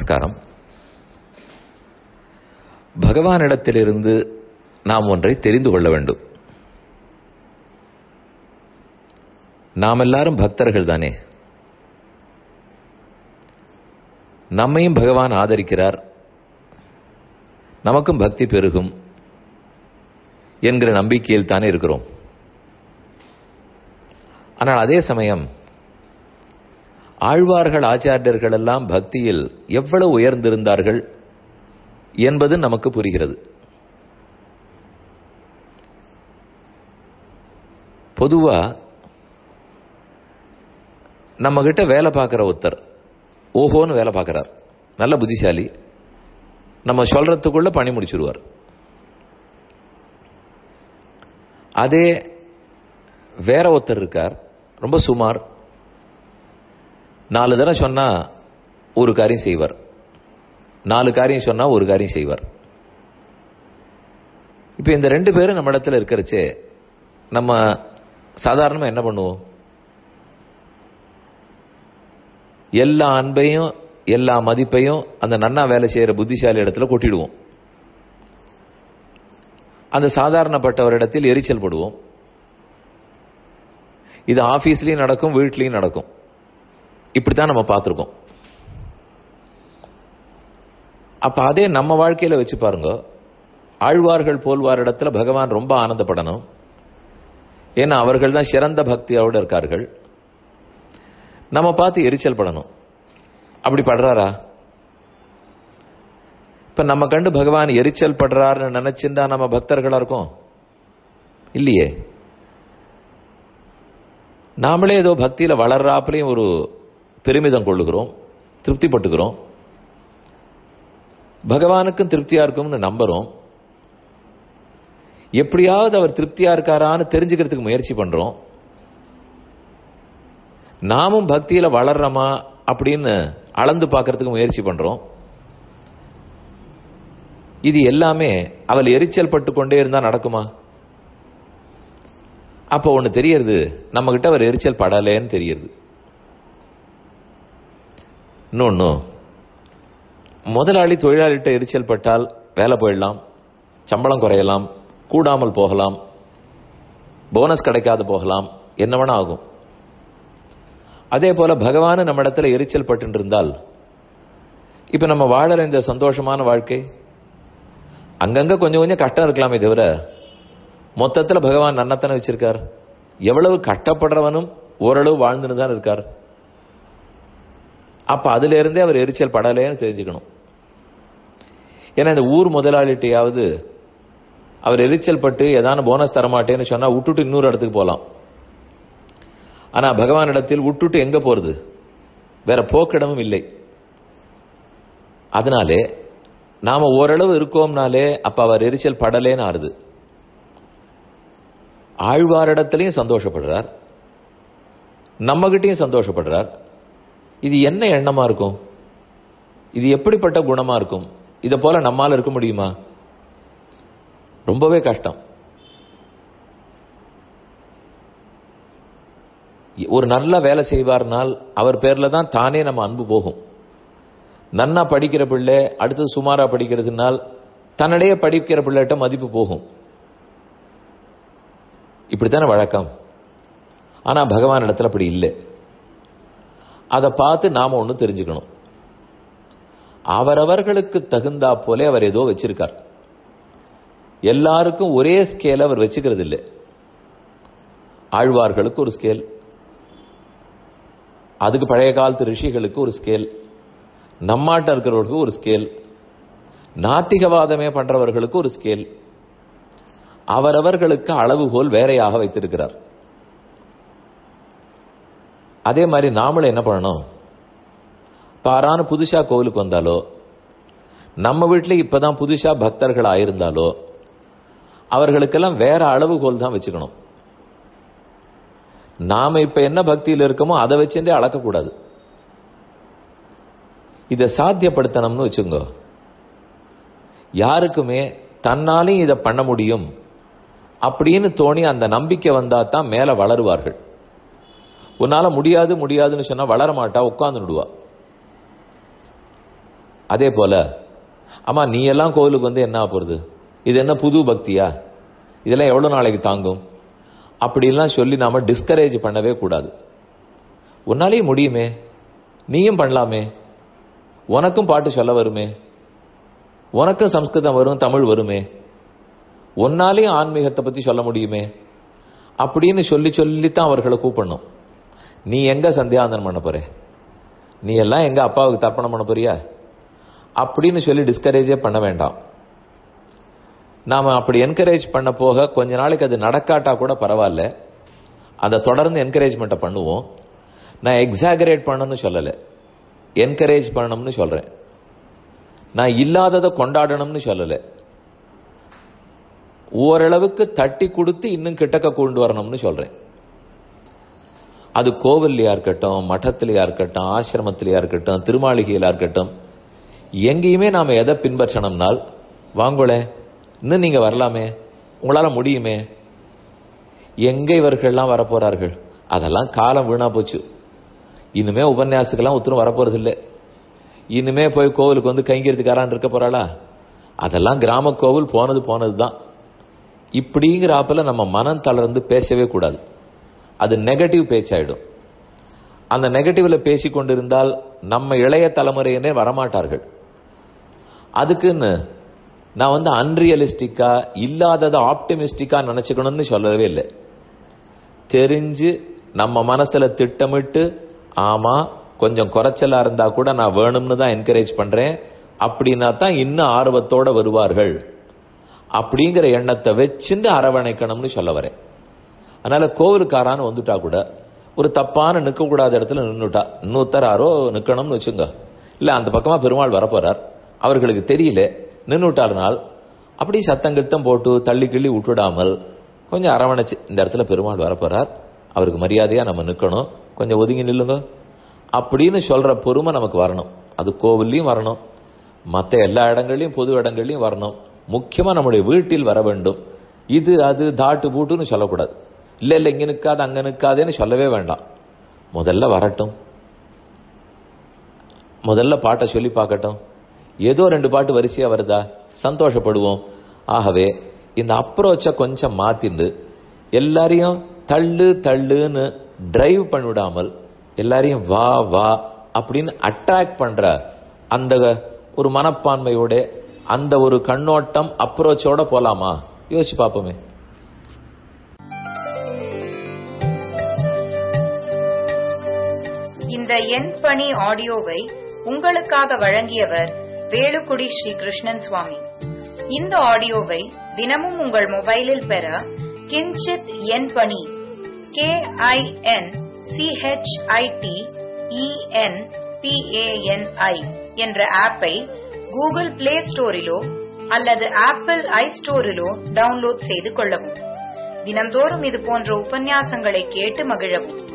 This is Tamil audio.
நமஸ்காரம் பகவானிடத்திலிருந்து நாம் ஒன்றை தெரிந்து கொள்ள வேண்டும் நாம் எல்லாரும் பக்தர்கள் தானே நம்மையும் பகவான் ஆதரிக்கிறார் நமக்கும் பக்தி பெருகும் என்கிற நம்பிக்கையில் தானே இருக்கிறோம் ஆனால் அதே சமயம் ஆழ்வார்கள் ஆச்சாரியர்கள் எல்லாம் பக்தியில் எவ்வளவு உயர்ந்திருந்தார்கள் என்பது நமக்கு புரிகிறது பொதுவா நம்ம கிட்ட வேலை பார்க்குற ஒருத்தர் ஓஹோன்னு வேலை பார்க்குறார் நல்ல புத்திசாலி நம்ம சொல்றதுக்குள்ள பணி முடிச்சிருவார் அதே வேற ஒருத்தர் இருக்கார் ரொம்ப சுமார் நாலு தடவை சொன்னா ஒரு காரியம் செய்வார் நாலு காரியம் சொன்னா ஒரு காரியம் செய்வார் இப்ப இந்த ரெண்டு பேரும் நம்ம இடத்துல இருக்கிறச்சே நம்ம சாதாரணமா என்ன பண்ணுவோம் எல்லா அன்பையும் எல்லா மதிப்பையும் அந்த நன்னா வேலை செய்யற புத்திசாலி இடத்துல கொட்டிடுவோம் அந்த சாதாரணப்பட்டவரிடத்தில் எரிச்சல் படுவோம் இது ஆபீஸ்லயும் நடக்கும் வீட்லயும் நடக்கும் இப்படித்தான் நம்ம பார்த்துருக்கோம் அப்ப அதே நம்ம வாழ்க்கையில வச்சு பாருங்க ஆழ்வார்கள் போல்வார் இடத்துல பகவான் ரொம்ப ஆனந்தப்படணும் ஏன்னா அவர்கள் தான் சிறந்த பக்தியோடு இருக்கார்கள் நம்ம பார்த்து எரிச்சல் படணும் அப்படி படுறாரா இப்ப நம்ம கண்டு பகவான் எரிச்சல் படுறாருன்னு நினைச்சிருந்தா நம்ம பக்தர்களா இருக்கோம் இல்லையே நாமளே ஏதோ பக்தியில வளர்றாப்புலையும் ஒரு பெருமிதம் கொள்ளுகிறோம் திருப்தி பட்டுக்கிறோம் பகவானுக்கும் திருப்தியா இருக்கும்னு நம்புறோம் எப்படியாவது அவர் திருப்தியா இருக்காரான்னு தெரிஞ்சுக்கிறதுக்கு முயற்சி பண்றோம் நாமும் பக்தியில வளர்றோமா அப்படின்னு அளந்து பார்க்கறதுக்கு முயற்சி பண்றோம் இது எல்லாமே அவள் எரிச்சல் பட்டு கொண்டே இருந்தா நடக்குமா அப்ப ஒண்ணு தெரியறது நம்ம கிட்ட அவர் எரிச்சல் படலேன்னு தெரியுது இன்னொன்னு முதலாளி தொழிலாளிகிட்ட எரிச்சல் பட்டால் வேலை போயிடலாம் சம்பளம் குறையலாம் கூடாமல் போகலாம் போனஸ் கிடைக்காது போகலாம் என்ன வேணா ஆகும் அதே போல பகவான் நம்ம இடத்துல எரிச்சல் பட்டு இருந்தால் இப்ப நம்ம வாழற இந்த சந்தோஷமான வாழ்க்கை அங்கங்க கொஞ்சம் கொஞ்சம் கஷ்டம் இருக்கலாமே தவிர மொத்தத்துல பகவான் நன்னத்தனை வச்சிருக்கார் எவ்வளவு கஷ்டப்படுறவனும் ஓரளவு வாழ்ந்துன்னு தான் இருக்கார் அப்ப அதுல இருந்தே அவர் எரிச்சல் படலேன்னு தெரிஞ்சுக்கணும் ஏன்னா இந்த ஊர் முதலாளிட்டையாவது அவர் எரிச்சல் பட்டு ஏதான போனஸ் தரமாட்டேன்னு சொன்னா விட்டுட்டு இன்னொரு இடத்துக்கு போலாம் ஆனா பகவான் இடத்தில் விட்டுட்டு எங்க போறது வேற போக்கிடமும் இல்லை அதனாலே நாம ஓரளவு இருக்கோம்னாலே அப்ப அவர் எரிச்சல் படலேன்னு ஆறுது ஆழ்வாரிடத்திலையும் சந்தோஷப்படுறார் நம்ம கிட்டையும் சந்தோஷப்படுறார் இது என்ன எண்ணமா இருக்கும் இது எப்படிப்பட்ட குணமா இருக்கும் இத போல நம்மால இருக்க முடியுமா ரொம்பவே கஷ்டம் ஒரு நல்ல வேலை செய்வார்னால் அவர் பேர்ல தான் தானே நம்ம அன்பு போகும் நன்னா படிக்கிற பிள்ளை அடுத்து சுமாரா படிக்கிறதுனால் தன்னிடையே படிக்கிற பிள்ளைகிட்ட மதிப்பு போகும் இப்படித்தானே வழக்கம் ஆனா பகவான் இடத்துல அப்படி இல்லை அதை பார்த்து நாம ஒன்று தெரிஞ்சுக்கணும் அவரவர்களுக்கு தகுந்தா போலே அவர் ஏதோ வச்சிருக்கார் எல்லாருக்கும் ஒரே ஸ்கேல் அவர் வச்சுக்கிறது இல்லை ஆழ்வார்களுக்கு ஒரு ஸ்கேல் அதுக்கு பழைய காலத்து ரிஷிகளுக்கு ஒரு ஸ்கேல் நம்மாட்ட இருக்கிறவர்களுக்கு ஒரு ஸ்கேல் நாத்திகவாதமே பண்றவர்களுக்கு ஒரு ஸ்கேல் அவரவர்களுக்கு அளவுகோல் வேறையாக வைத்திருக்கிறார் அதே மாதிரி நாமளும் என்ன பண்ணணும் பாரான புதுசா கோவிலுக்கு வந்தாலோ நம்ம வீட்டில் இப்பதான் புதுசா பக்தர்கள் ஆயிருந்தாலோ அவர்களுக்கெல்லாம் வேற அளவுகோல் தான் வச்சுக்கணும் நாம இப்ப என்ன பக்தியில் இருக்கோமோ அதை வச்சுட்டே அளக்கக்கூடாது இதை சாத்தியப்படுத்தணும்னு வச்சுங்க யாருக்குமே தன்னாலையும் இதை பண்ண முடியும் அப்படின்னு தோணி அந்த நம்பிக்கை வந்தா தான் மேல வளருவார்கள் உன்னால முடியாது முடியாதுன்னு சொன்னா வளர மாட்டா உட்கார்ந்து விடுவா அதே போல அம்மா நீ எல்லாம் கோவிலுக்கு வந்து என்ன போறது இது என்ன புது பக்தியா இதெல்லாம் எவ்வளவு நாளைக்கு தாங்கும் அப்படிலாம் சொல்லி நாம டிஸ்கரேஜ் பண்ணவே கூடாது உன்னாலேயும் முடியுமே நீயும் பண்ணலாமே உனக்கும் பாட்டு சொல்ல வருமே உனக்கும் சம்ஸ்கிருதம் வரும் தமிழ் வருமே உன்னாலேயும் ஆன்மீகத்தை பத்தி சொல்ல முடியுமே அப்படின்னு சொல்லி சொல்லித்தான் அவர்களை கூப்பிடணும் நீ எங்க சந்தியாந்தனம் பண்ண போற நீ எல்லாம் எங்க அப்பாவுக்கு தர்ப்பணம் பண்ண போறியா அப்படின்னு சொல்லி டிஸ்கரேஜே பண்ண வேண்டாம் நாம அப்படி என்கரேஜ் பண்ண போக கொஞ்ச நாளைக்கு அது நடக்காட்டா கூட பரவாயில்ல அதை தொடர்ந்து என்கரேஜ்மெண்ட்டை பண்ணுவோம் நான் எக்ஸாகரேட் பண்ணணும்னு சொல்லலை என்கரேஜ் பண்ணணும்னு சொல்றேன் நான் இல்லாததை கொண்டாடணும்னு சொல்லலை ஓரளவுக்கு தட்டி கொடுத்து இன்னும் கிட்டக்க கொண்டு வரணும்னு சொல்றேன் அது கோவில்லையா இருக்கட்டும் மட்டத்திலையா இருக்கட்டும் ஆசிரமத்திலையா இருக்கட்டும் திருமாளிகையிலா இருக்கட்டும் எங்கேயுமே நாம எதை பின்பற்றணும்னால் வாங்கோளே இன்னும் நீங்க வரலாமே உங்களால முடியுமே எங்க இவர்கள்லாம் வரப்போறார்கள் அதெல்லாம் காலம் வீணா போச்சு இனிமே உபன்யாசத்துக்கெல்லாம் ஒருத்தரும் வரப்போறது இல்லை இனிமே போய் கோவிலுக்கு வந்து கைங்கிறதுக்காரான் இருக்க போறாளா அதெல்லாம் கிராம கோவில் போனது போனது தான் இப்படிங்கிற ஆப்பில் நம்ம மனம் தளர்ந்து பேசவே கூடாது அது நெகட்டிவ் பேச்சாயிடும் அந்த நெகட்டிவ்ல பேசி கொண்டிருந்தால் நம்ம இளைய தலைமுறையினே வரமாட்டார்கள் அதுக்குன்னு நான் வந்து அன்ரியலிஸ்டிக்கா இல்லாததை ஆப்டிமிஸ்டிக்கா நினைச்சுக்கணும்னு சொல்லவே இல்லை தெரிஞ்சு நம்ம மனசுல திட்டமிட்டு ஆமா கொஞ்சம் குறைச்சலா இருந்தா கூட நான் வேணும்னு தான் என்கரேஜ் பண்றேன் அப்படின்னா தான் இன்னும் ஆர்வத்தோட வருவார்கள் அப்படிங்கிற எண்ணத்தை வச்சுட்டு அரவணைக்கணும்னு சொல்ல வரேன் அதனால கோவிலுக்காரான்னு வந்துட்டா கூட ஒரு தப்பான நிற்கக்கூடாத இடத்துல நின்றுட்டா இன்னொருத்தர் யாரோ நிற்கணும்னு வச்சுங்க இல்ல அந்த பக்கமா பெருமாள் வரப்போறார் அவர்களுக்கு தெரியல நின்றுட்டாருனால் அப்படி சத்தம் கிட்டம் போட்டு தள்ளி கிள்ளி விட்டுடாமல் கொஞ்சம் அரவணைச்சு இந்த இடத்துல பெருமாள் வரப்போறார் அவருக்கு மரியாதையா நம்ம நிற்கணும் கொஞ்சம் ஒதுங்கி நில்லுங்க அப்படின்னு சொல்ற பொறுமை நமக்கு வரணும் அது கோவில்லையும் வரணும் மற்ற எல்லா இடங்கள்லையும் பொது இடங்கள்லையும் வரணும் முக்கியமா நம்முடைய வீட்டில் வர வேண்டும் இது அது தாட்டு பூட்டுன்னு சொல்லக்கூடாது இல்ல இல்ல இங்க நிற்காது அங்க நிற்காதேன்னு சொல்லவே வேண்டாம் முதல்ல வரட்டும் முதல்ல பாட்டை சொல்லி பார்க்கட்டும் ஏதோ ரெண்டு பாட்டு வரிசையா வருதா சந்தோஷப்படுவோம் ஆகவே இந்த அப்ரோச்சை கொஞ்சம் மாத்திண்டு எல்லாரையும் தள்ளு தள்ளுன்னு டிரைவ் பண்ணிவிடாமல் எல்லாரையும் வா வா அப்படின்னு அட்ராக்ட் பண்ற அந்த ஒரு மனப்பான்மையோட அந்த ஒரு கண்ணோட்டம் அப்ரோச்சோட போலாமா யோசிச்சு பார்ப்போமே இந்த எண் பணி ஆடியோவை உங்களுக்காக வழங்கியவர் வேலுக்குடி ஸ்ரீ கிருஷ்ணன் சுவாமி இந்த ஆடியோவை தினமும் உங்கள் மொபைலில் பெற கிஞ்சித் எண் பணி கே ஐ என் சிஹெச்ஐடி இஎன் பிஏஎன்ஐ என்ற ஆப்பை கூகுள் பிளே ஸ்டோரிலோ அல்லது ஆப்பிள் ஐ ஸ்டோரிலோ டவுன்லோட் செய்து கொள்ளவும் தினம்தோறும் இது போன்ற உபன்யாசங்களை கேட்டு மகிழவும்